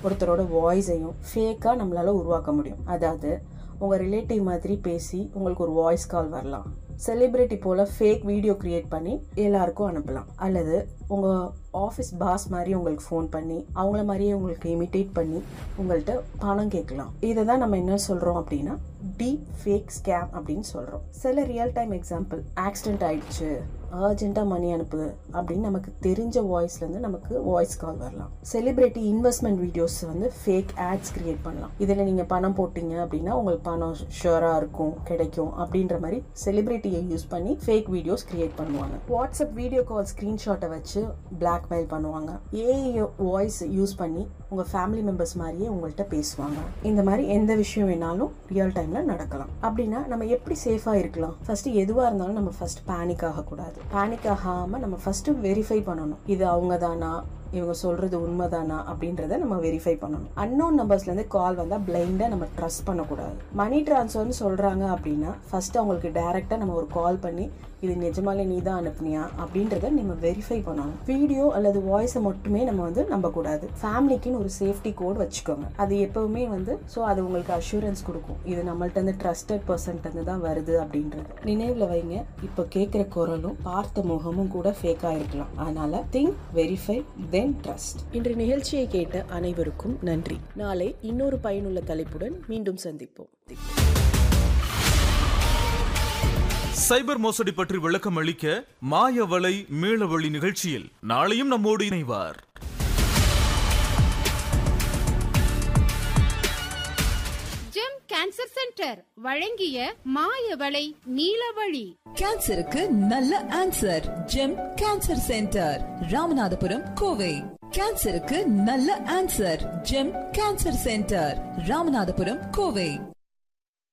ஒருத்தரோட வாய்ஸையும் ஃபேக்காக நம்மளால உருவாக்க முடியும் அதாவது உங்கள் ரிலேட்டிவ் மாதிரி பேசி உங்களுக்கு ஒரு வாய்ஸ் கால் வரலாம் செலிபிரிட்டி போல் ஃபேக் வீடியோ கிரியேட் பண்ணி எல்லாருக்கும் அனுப்பலாம் அல்லது உங்கள் ஆஃபீஸ் பாஸ் மாதிரி உங்களுக்கு ஃபோன் பண்ணி அவங்கள மாதிரியே உங்களுக்கு இமிட்டேட் பண்ணி உங்கள்கிட்ட பணம் கேட்கலாம் இதை தான் நம்ம என்ன சொல்கிறோம் அப்படின்னா டீப் ஃபேக் ஸ்கேம் அப்படின்னு சொல்கிறோம் சில ரியல் டைம் எக்ஸாம்பிள் ஆக்சிடென்ட் ஆயிடுச்சு அர்ஜென்ட்டாக மணி அனுப்பு அப்படின்னு நமக்கு தெரிஞ்ச வாய்ஸ்லேருந்து நமக்கு வாய்ஸ் கால் வரலாம் செலிபிரிட்டி இன்வெஸ்ட்மெண்ட் வீடியோஸ் வந்து ஃபேக் ஆட்ஸ் கிரியேட் பண்ணலாம் இதில் நீங்கள் பணம் போட்டீங்க அப்படின்னா உங்களுக்கு பணம் ஷுவராக இருக்கும் கிடைக்கும் அப்படின்ற மாதிரி செலிபிரிட்டியை யூஸ் பண்ணி ஃபேக் வீடியோஸ் கிரியேட் பண்ணுவாங்க வாட்ஸ்அப் வீடியோ கால் ஸ்க்ரீன்ஷாட்டை வச்சு பிளாக்மெயில் பண்ணுவாங்க ஏஐ வாய்ஸ் யூஸ் பண்ணி உங்கள் ஃபேமிலி மெம்பர்ஸ் மாதிரியே உங்கள்கிட்ட பேசுவாங்க இந்த மாதிரி எந்த விஷயம் வேணாலும் ரியல் டைமில் நடக்கலாம் அப்படின்னா நம்ம எப்படி சேஃபாக இருக்கலாம் ஃபர்ஸ்ட் எதுவாக இருந்தாலும் நம்ம ஃபர்ஸ்ட் பேனிக் ஆகக்கூடாது பேனிக் ஆகாமல் நம்ம ஃபர்ஸ்ட் வெரிஃபை பண்ணணும் இது அவங்க தானா இவங்க சொல்றது உண்மைதானா அப்படின்றத நம்ம வெரிஃபை பண்ணணும் அன்னோன் நம்பர்ஸ்லேருந்து கால் வந்தால் பிளைண்டாக நம்ம ட்ரஸ்ட் பண்ணக்கூடாது மணி ட்ரான்ஸ்ஃபர்னு சொல்கிறாங்க அப்படின்னா ஃபர்ஸ்ட் அவங்களுக்கு டைரெக்டாக நம்ம ஒரு கால் பண்ணி இது நிஜமாலே நீ தான் அனுப்புனியா அப்படின்றத நம்ம வெரிஃபை பண்ணணும் வீடியோ அல்லது வாய்ஸை மட்டுமே நம்ம வந்து நம்பக்கூடாது ஃபேமிலிக்குன்னு ஒரு சேஃப்டி கோட் வச்சுக்கோங்க அது எப்பவுமே வந்து ஸோ அது உங்களுக்கு அஷூரன்ஸ் கொடுக்கும் இது நம்மள்ட்ட இருந்து ட்ரஸ்டட் பர்சன்ட் இருந்து தான் வருது அப்படின்றது நினைவில் வைங்க இப்போ கேட்குற குரலும் பார்த்த முகமும் கூட ஃபேக்காக இருக்கலாம் அதனால திங்க் வெரிஃபை தென் ட்ரஸ்ட் இன்று நிகழ்ச்சியை கேட்ட அனைவருக்கும் நன்றி நாளை இன்னொரு பயனுள்ள தலைப்புடன் மீண்டும் சந்திப்போம் சைபர் மோசடி பற்றி விளக்கம் அளிக்க மாயவலை மீளவழி நிகழ்ச்சியில் நாளையும் நம்மோடு இணைவார் ஜெம் கேன்சர் சென்டர் வழங்கிய மாயவளை நீலவழி கேன்சருக்கு நல்ல answer gem cancer centre Ramanathapuram Kovai கேன்சருக்கு நல்ல answer gem cancer centre Ramanathapuram Kovai